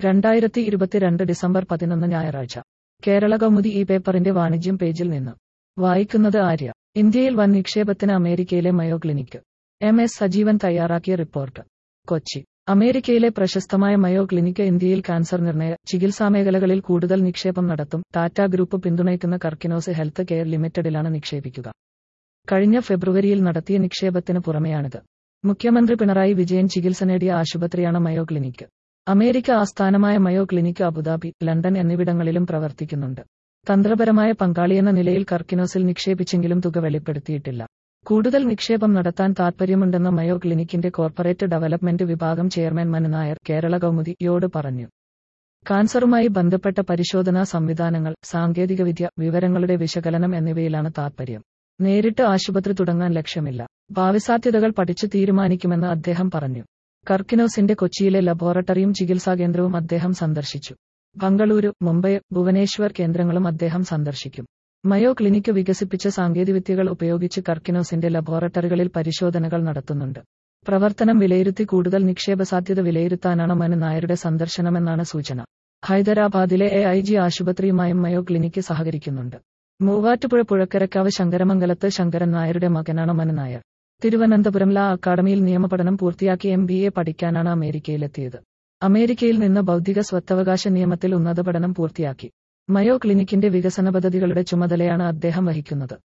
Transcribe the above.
രണ്ടായിരത്തി ഇരുപത്തിരണ്ട് ഡിസംബർ പതിനൊന്ന് ഞായറാഴ്ച കേരള കൗമുദി ഈ പേപ്പറിന്റെ വാണിജ്യം പേജിൽ നിന്ന് വായിക്കുന്നത് ആര്യ ഇന്ത്യയിൽ വൻ നിക്ഷേപത്തിന് അമേരിക്കയിലെ Mayo clinic M S Sajeevan തയ്യാറാക്കിയ റിപ്പോർട്ട് കൊച്ചി അമേരിക്കയിലെ പ്രശസ്തമായ മയോ ക്ലിനിക്ക് ഇന്ത്യയിൽ ക്യാൻസർ നിർണയ ചികിത്സാമേഖലകളിൽ കൂടുതൽ നിക്ഷേപം നടത്തും ടാറ്റ ഗ്രൂപ്പ് പിന്തുണയ്ക്കുന്ന കർക്കിനോസ് ഹെൽത്ത് കെയർ ലിമിറ്റഡിലാണ് നിക്ഷേപിക്കുക കഴിഞ്ഞ ഫെബ്രുവരിയിൽ നടത്തിയ നിക്ഷേപത്തിന് പുറമെയാണിത് മുഖ്യമന്ത്രി പിണറായി വിജയൻ ചികിത്സ നേടിയ ആശുപത്രിയാണ് മയോ ക്ലിനിക്ക് അമേരിക്ക ആസ്ഥാനമായ മയോ ക്ലിനിക്ക് അബുദാബി ലണ്ടൻ എന്നിവിടങ്ങളിലും പ്രവർത്തിക്കുന്നുണ്ട് തന്ത്രപരമായ പങ്കാളിയെന്ന നിലയിൽ കർക്കിനോസിൽ നിക്ഷേപിച്ചെങ്കിലും തുക വെളിപ്പെടുത്തിയിട്ടില്ല കൂടുതൽ നിക്ഷേപം നടത്താൻ താൽപ്പര്യമുണ്ടെന്ന് മയോ ക്ലിനിക്കിന്റെ കോർപ്പറേറ്റ് ഡെവലപ്മെന്റ് വിഭാഗം ചെയർമാൻ മനു നായർ കേരള കൗമുദിയോട് പറഞ്ഞു കാൻസറുമായി ബന്ധപ്പെട്ട പരിശോധനാ സംവിധാനങ്ങൾ സാങ്കേതികവിദ്യ വിവരങ്ങളുടെ വിശകലനം എന്നിവയിലാണ് താൽപ്പര്യം നേരിട്ട് ആശുപത്രി തുടങ്ങാൻ ലക്ഷ്യമില്ല ഭാവിസാധ്യതകൾ പഠിച്ചു തീരുമാനിക്കുമെന്ന് അദ്ദേഹം പറഞ്ഞു കർക്കിനോസിന്റെ കൊച്ചിയിലെ ലബോറട്ടറിയും ചികിത്സാകേന്ദ്രവും അദ്ദേഹം സന്ദർശിച്ചു ബംഗളൂരു മുംബൈ ഭുവനേശ്വർ കേന്ദ്രങ്ങളും അദ്ദേഹം സന്ദർശിക്കും മയോ ക്ലിനിക്ക് വികസിപ്പിച്ച സാങ്കേതികവിദ്യകൾ ഉപയോഗിച്ച് കർക്കിനോസിന്റെ ലബോറട്ടറികളിൽ പരിശോധനകൾ നടത്തുന്നുണ്ട് പ്രവർത്തനം വിലയിരുത്തി കൂടുതൽ നിക്ഷേപസാധ്യത വിലയിരുത്താനാണ് മനു നായരുടെ സന്ദർശനമെന്നാണ് സൂചന ഹൈദരാബാദിലെ എ ഐ ജി ആശുപത്രിയുമായും മയോ ക്ലിനിക്ക് സഹകരിക്കുന്നുണ്ട് മൂവാറ്റുപുഴ പുഴക്കരക്കാവ് ശങ്കരമംഗലത്ത് ശങ്കരൻ നായരുടെ മകനാണ് മനു നായർ തിരുവനന്തപുരം ലാ അക്കാദമിയിൽ നിയമപഠനം പൂർത്തിയാക്കി എം ബി എ പഠിക്കാനാണ് അമേരിക്കയിലെത്തിയത് അമേരിക്കയിൽ നിന്ന് ബൗദ്ധിക സ്വത്തവകാശ നിയമത്തിൽ ഉന്നത പഠനം പൂർത്തിയാക്കി മയോ ക്ലിനിക്കിന്റെ വികസന പദ്ധതികളുടെ ചുമതലയാണ് അദ്ദേഹം വഹിക്കുന്നത്